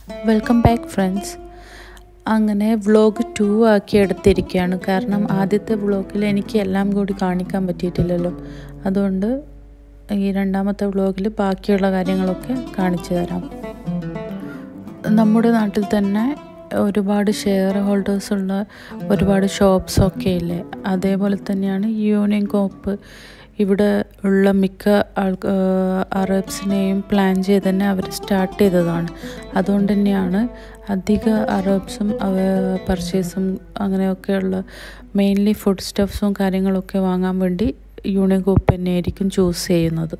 Welcome back friends അങ്ങനെ vlog two ആക്കി എടുത്തിരിക്കുകയാണ് കാരണം ആദ്യത്തെ വ്ളോഗിൽ എനിക്ക് എല്ലാം കൂടി കാണിക്കാൻ പറ്റിയിട്ടില്ലല്ലോ അതുകൊണ്ട് ഈ രണ്ടാമത്തെ വ്ളോഗിൽ ബാക്കിയുള്ള കാര്യങ്ങളൊക്കെ കാണിച്ചു തരാം നമ്മുടെ നാട്ടിൽ തന്നെ ഒരുപാട് ഷെയർ ഹോൾഡേഴ്സ് ഉള്ള ഒരുപാട് ഷോപ്സൊക്കെ ഇല്ലേ അതേപോലെ തന്നെയാണ് യൂണിയൻ കോപ്പ് ഇവിടെ ഉള്ള മിക്ക ആൾ അറബ്സിനെയും പ്ലാൻ ചെയ്ത് തന്നെ അവർ സ്റ്റാർട്ട് ചെയ്തതാണ് അതുകൊണ്ട് തന്നെയാണ് അധിക അറബ്സും അവ പർച്ചേസും അങ്ങനെയൊക്കെയുള്ള മെയിൻലി ഫുഡ് സ്റ്റഫ്സും കാര്യങ്ങളൊക്കെ വാങ്ങാൻ വേണ്ടി യൂണിയൻ കോപ്പ് തന്നെയായിരിക്കും ചൂസ് ചെയ്യുന്നത്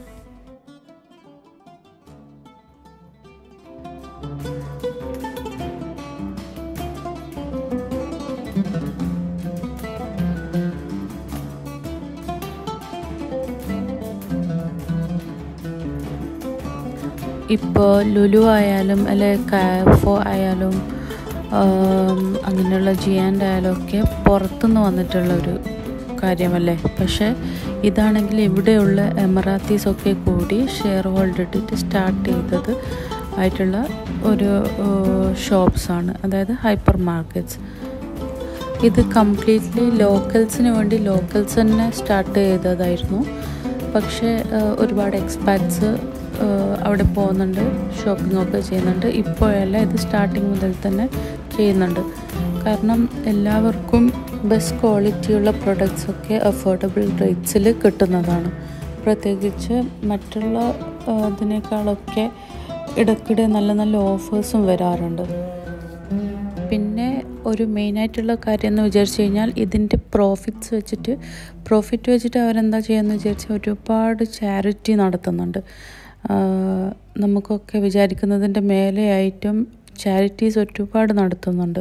ഇപ്പോൾ ലുലു ആയാലും അല്ലെ കാഫോ ആയാലും അങ്ങനെയുള്ള ജിയാൻഡ് ആയാലും ഒക്കെ പുറത്തുനിന്ന് വന്നിട്ടുള്ള ഒരു കാര്യമല്ലേ പക്ഷേ ഇതാണെങ്കിൽ ഇവിടെയുള്ള എമറാത്തീസൊക്കെ കൂടി ഷെയർ ഹോൾഡ് ഇട്ടിട്ട് സ്റ്റാർട്ട് ചെയ്തത് ആയിട്ടുള്ള ഒരു ഷോപ്സാണ് അതായത് ഹൈപ്പർ മാർക്കറ്റ്സ് ഇത് കംപ്ലീറ്റ്ലി ലോക്കൽസിന് വേണ്ടി ലോക്കൽസ് തന്നെ സ്റ്റാർട്ട് ചെയ്തതായിരുന്നു പക്ഷേ ഒരുപാട് എക്സ്പാക്ട്സ് അവിടെ പോകുന്നുണ്ട് ഷോപ്പിംഗ് ഒക്കെ ചെയ്യുന്നുണ്ട് ഇപ്പോഴല്ല ഇത് സ്റ്റാർട്ടിങ് മുതൽ തന്നെ ചെയ്യുന്നുണ്ട് കാരണം എല്ലാവർക്കും ബെസ്റ്റ് ക്വാളിറ്റിയുള്ള പ്രൊഡക്ട്സ് ഒക്കെ അഫോർഡബിൾ റേറ്റ്സിൽ കിട്ടുന്നതാണ് പ്രത്യേകിച്ച് മറ്റുള്ള ഇതിനേക്കാളൊക്കെ ഇടയ്ക്കിടെ നല്ല നല്ല ഓഫേഴ്സും വരാറുണ്ട് പിന്നെ ഒരു മെയിനായിട്ടുള്ള കാര്യം എന്ന് വിചാരിച്ചു കഴിഞ്ഞാൽ ഇതിൻ്റെ പ്രോഫിറ്റ്സ് വെച്ചിട്ട് പ്രോഫിറ്റ് വെച്ചിട്ട് അവരെന്താ ചെയ്യുന്നത് വിചാരിച്ചാൽ ഒരുപാട് ചാരിറ്റി നടത്തുന്നുണ്ട് നമുക്കൊക്കെ വിചാരിക്കുന്നതിൻ്റെ മേലെയായിട്ടും ചാരിറ്റീസ് ഒരുപാട് നടത്തുന്നുണ്ട്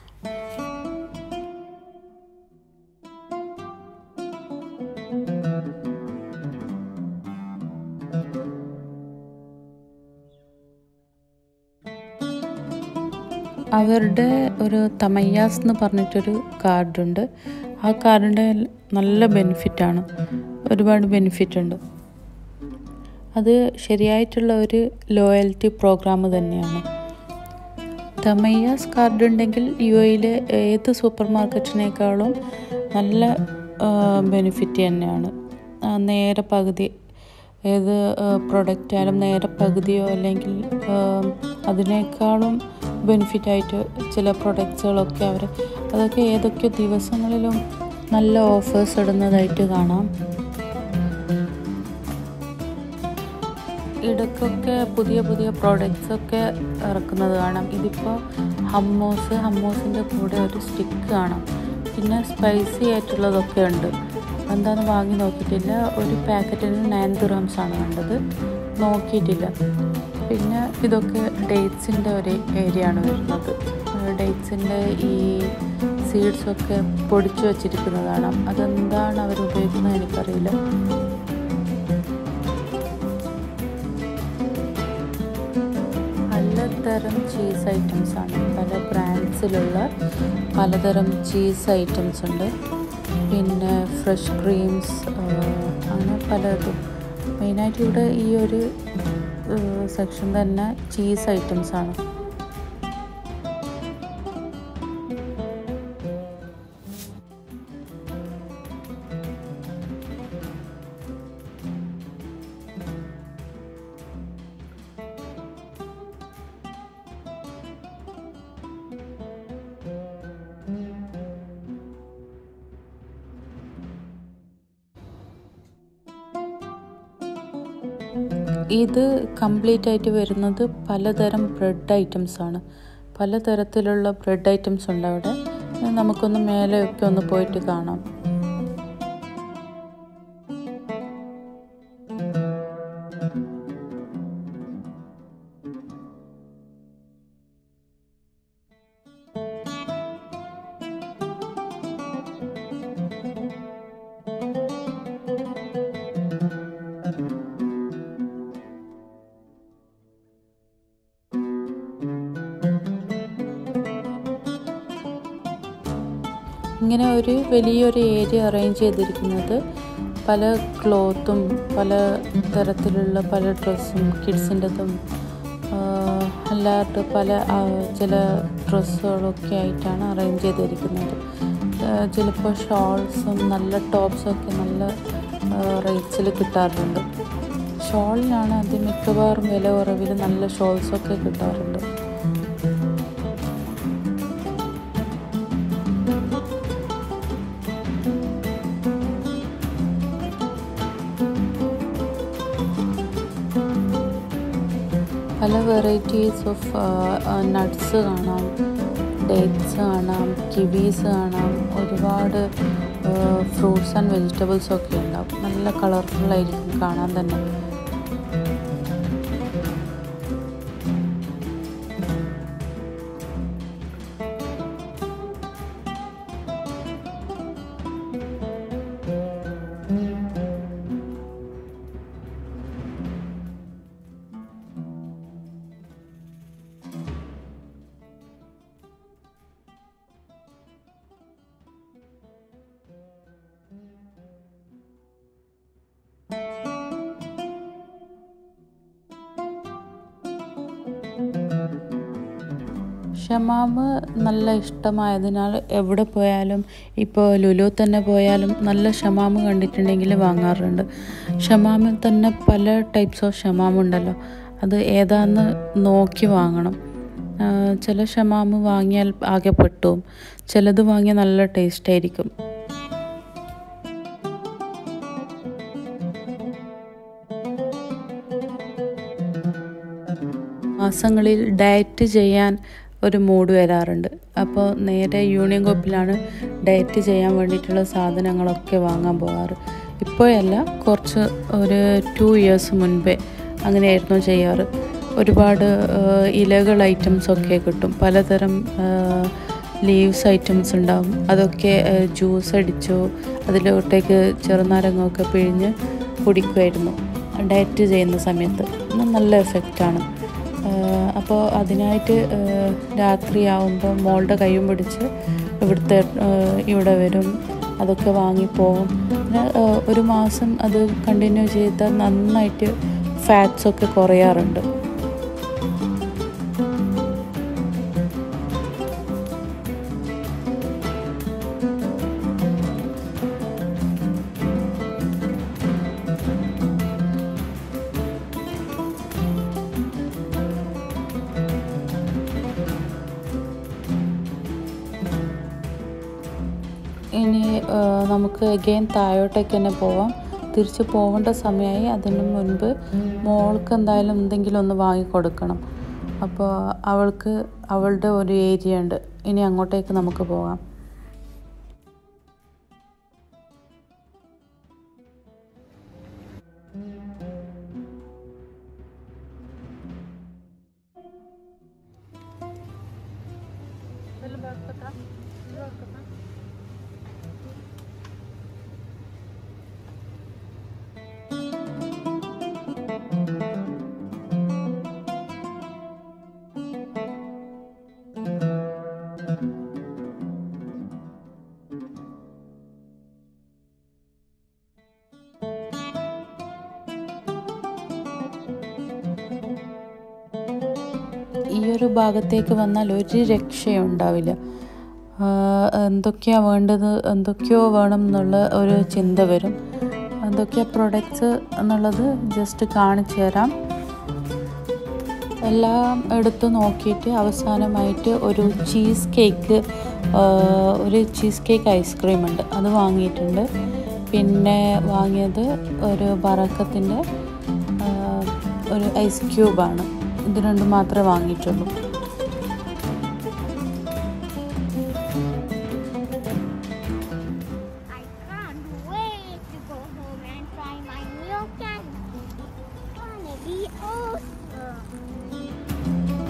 അവരുടെ ഒരു തമയ്യാസ് എന്ന് പറഞ്ഞിട്ടൊരു കാർഡുണ്ട് ആ കാർഡിൻ്റെ നല്ല ബെനിഫിറ്റാണ് ഒരുപാട് ബെനിഫിറ്റ് ഉണ്ട് അത് ശരിയായിട്ടുള്ള ഒരു ലോയൽറ്റി പ്രോഗ്രാം തന്നെയാണ് തമയ്യാസ് കാർഡ് ഉണ്ടെങ്കിൽ യു എയിലെ ഏത് സൂപ്പർ മാർക്കറ്റിനേക്കാളും നല്ല ബെനിഫിറ്റ് തന്നെയാണ് നേരെ പകുതി ഏത് പ്രൊഡക്റ്റ് ആയാലും നേരെ പകുതിയോ അല്ലെങ്കിൽ അതിനേക്കാളും ബെനിഫിറ്റായിട്ട് ചില പ്രൊഡക്ട്സുകളൊക്കെ അവർ അതൊക്കെ ഏതൊക്കെയോ ദിവസങ്ങളിലും നല്ല ഓഫേഴ്സ് ഇടുന്നതായിട്ട് കാണാം ഇടയ്ക്കൊക്കെ പുതിയ പുതിയ പ്രോഡക്റ്റ്സ് ഒക്കെ ഇറക്കുന്നത് കാണാം ഇതിപ്പോൾ ഹമ്മോസ് ഹമ്മോസിൻ്റെ കൂടെ ഒരു സ്റ്റിക്ക് കാണാം പിന്നെ സ്പൈസി ആയിട്ടുള്ളതൊക്കെ ഉണ്ട് എന്താണെന്ന് വാങ്ങി നോക്കിയിട്ടില്ല ഒരു പാക്കറ്റിന് നയൻ ദിറംസ് ആണ് കണ്ടത് നോക്കിയിട്ടില്ല പിന്നെ ഇതൊക്കെ ഡേറ്റ്സിൻ്റെ ഒരു ഏരിയ ആണ് വരുന്നത് ഡേറ്റ്സിൻ്റെ ഈ സീഡ്സൊക്കെ പൊടിച്ചു വച്ചിരിക്കുന്നതാണ് അതെന്താണ് അവർ ഉപയോഗിക്കുന്നത് എനിക്കറിയില്ല പലതരം ചീസ് ഐറ്റംസ് ആണ് പല ബ്രാൻഡ്സിലുള്ള പലതരം ചീസ് ഐറ്റംസ് ഉണ്ട് പിന്നെ ഫ്രഷ് ക്രീംസ് അങ്ങനെ പലതും മെയിനായിട്ട് ഇവിടെ ഈ ഒരു സെക്ഷൻ തന്നെ ചീസ് ഐറ്റംസ് ആണ് ഇത് കംപ്ലീറ്റ് ആയിട്ട് വരുന്നത് പലതരം ബ്രെഡ് ഐറ്റംസ് ആണ് പലതരത്തിലുള്ള ബ്രെഡ് ഐറ്റംസ് ഉണ്ട് അവിടെ നമുക്കൊന്ന് മേലെയൊക്കെ ഒന്ന് പോയിട്ട് കാണാം ഇങ്ങനെ ഒരു വലിയൊരു ഏരിയ അറേഞ്ച് ചെയ്തിരിക്കുന്നത് പല ക്ലോത്തും പല തരത്തിലുള്ള പല ഡ്രസ്സും കിഡ്സിൻ്റെതും അല്ലാത്ത പല ആ, ചില ഡ്രസ്സുകളൊക്കെ ആയിട്ടാണ് അറേഞ്ച് ചെയ്തിരിക്കുന്നത് ചിലപ്പോൾ ഷോൾസും നല്ല ടോപ്സും ഒക്കെ നല്ല റേറ്റ്സിൽ കിട്ടാറുണ്ട് ഷോളിനാണ് അത് മിക്കവാറും വില കുറവിൽ നല്ല ഷോൾസൊക്കെ കിട്ടാറുണ്ട് പല വെറൈറ്റീസ് ഓഫ് നട്ട്സ് കാണാം ഡേറ്റ്സ് കാണാം കിവീസ് കാണാം ഒരുപാട് ഫ്രൂട്ട്സ് ആൻഡ് വെജിറ്റബിൾസ് ഒക്കെ ഉണ്ടാവും നല്ല കളർഫുൾ ആയിരിക്കും കാണാൻ തന്നെ ഷമാമ് നല്ല ഇഷ്ടമായതിനാൽ എവിടെ പോയാലും ഇപ്പോൾ ലുലു തന്നെ പോയാലും നല്ല ഷമാമ് കണ്ടിട്ടുണ്ടെങ്കിൽ വാങ്ങാറുണ്ട് ഷമാമിൽ തന്നെ പല ടൈപ്സ് ഓഫ് ഷമാമ് ഉണ്ടല്ലോ അത് ഏതാന്ന് നോക്കി വാങ്ങണം ആ, ചില ഷമാമ് വാങ്ങിയാൽ ആകെ പെട്ടും ചിലത് വാങ്ങിയാൽ നല്ല ടേസ്റ്റ് ആയിരിക്കും മാസങ്ങളിൽ ഡയറ്റ് ചെയ്യാൻ ഒരു മൂഡ് വരാറുണ്ട് അപ്പോൾ നേരെ യൂണിയൻ കോപ്പിലാണ് ഡയറ്റ് ചെയ്യാൻ വേണ്ടിയിട്ടുള്ള സാധനങ്ങളൊക്കെ വാങ്ങാൻ പോകാറ് ഇപ്പോഴല്ല കുറച്ച് ഒരു ടു ഇയേഴ്സ് മുൻപേ അങ്ങനെയായിരുന്നു ചെയ്യാറ് ഒരുപാട് ആ, ഇലകൾ ഐറ്റംസ് ഒക്കെ കിട്ടും പലതരം ലീവ്സ് ഐറ്റംസ് ഉണ്ടാവും അതൊക്കെ ജ്യൂസ് അടിച്ചോ അതിലോട്ടേക്ക് ചെറുനാരങ്ങയൊക്കെ പിഴിഞ്ഞ് കുടിക്കുമായിരുന്നു ഡയറ്റ് ചെയ്യുന്ന സമയത്ത് ഇത് നല്ല എഫക്റ്റാണ് അപ്പോൾ അതിനായിട്ട് ആഹ് രാത്രിയാവുമ്പോൾ മോളുടെ കൈയും പിടിച്ച് ഇവിടുത്തെ ആഹ് ഇവിടെ വരും അതൊക്കെ വാങ്ങിപ്പോവും പിന്നെ ആഹ് ഒരു മാസം അത് കണ്ടിന്യൂ ചെയ്താൽ നന്നായിട്ട് ഫാറ്റ്സ് ഒക്കെ കുറയാറുണ്ട് ഇനി ആ, നമുക്ക് അഗെയിൻ താഴോട്ടേക്ക് തന്നെ പോവാം തിരിച്ച് പോകേണ്ട സമയമായി അതിന് മുൻപ് മോൾക്ക് എന്തായാലും എന്തെങ്കിലും ഒന്ന് വാങ്ങിക്കൊടുക്കണം അപ്പോൾ അവൾക്ക് അവളുടെ ഒരു ഏരിയ ഉണ്ട് ഇനി അങ്ങോട്ടേക്ക് നമുക്ക് പോകാം ഈ ഒരു ഭാഗത്തേക്ക് വന്നാൽ ഒരു രക്ഷയും ഉണ്ടാവില്ല ആഹ് എന്തൊക്കെയാ വേണ്ടത് എന്തൊക്കെയോ വേണം എന്നുള്ള ഒരു ചിന്ത വരും എന്തൊക്കെയാ പ്രൊഡക്ട്സ് എന്നുള്ളത് ജസ്റ്റ് കാണിച്ചു തരാം എല്ലാം എടുത്ത് നോക്കിയിട്ട് അവസാനമായിട്ട് ഒരു ചീസ് കേക്ക് ഒരു ചീസ് കേക്ക് ഐസ്ക്രീം ഉണ്ട് അത് വാങ്ങിയിട്ടുണ്ട് പിന്നെ വാങ്ങിയത് ഒരു ബറക്കത്തിൻ്റെ ഒരു ഐസ് ക്യൂബാണ് ഇത് രണ്ടും മാത്രമേ വാങ്ങിയിട്ടുള്ളൂ I can't wait to go home and try my new candy. It's gonna be awesome.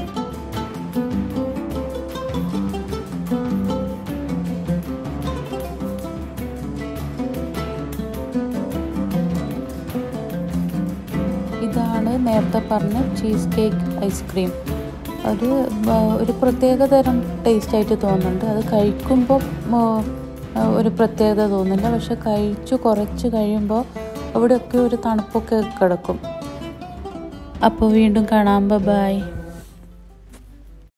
ഇതാണ് നേരത്തെ പറഞ്ഞ ചീസ് കേക്ക് ഐസ്ക്രീം ഒരു ബ- ഒരു പ്രത്യേക തരം ടേസ്റ്റ് ആയിട്ട് തോന്നുന്നുണ്ട് അത് കഴിക്കുമ്പോൾ ഒരു പ്രത്യേകത തോന്നില്ല പക്ഷെ കഴിച്ചു കുറച്ച് കഴിയുമ്പോൾ അവിടെയൊക്കെ ഒരു തണുപ്പൊക്കെ കിടക്കും അപ്പോൾ വീണ്ടും കാണാം ബൈ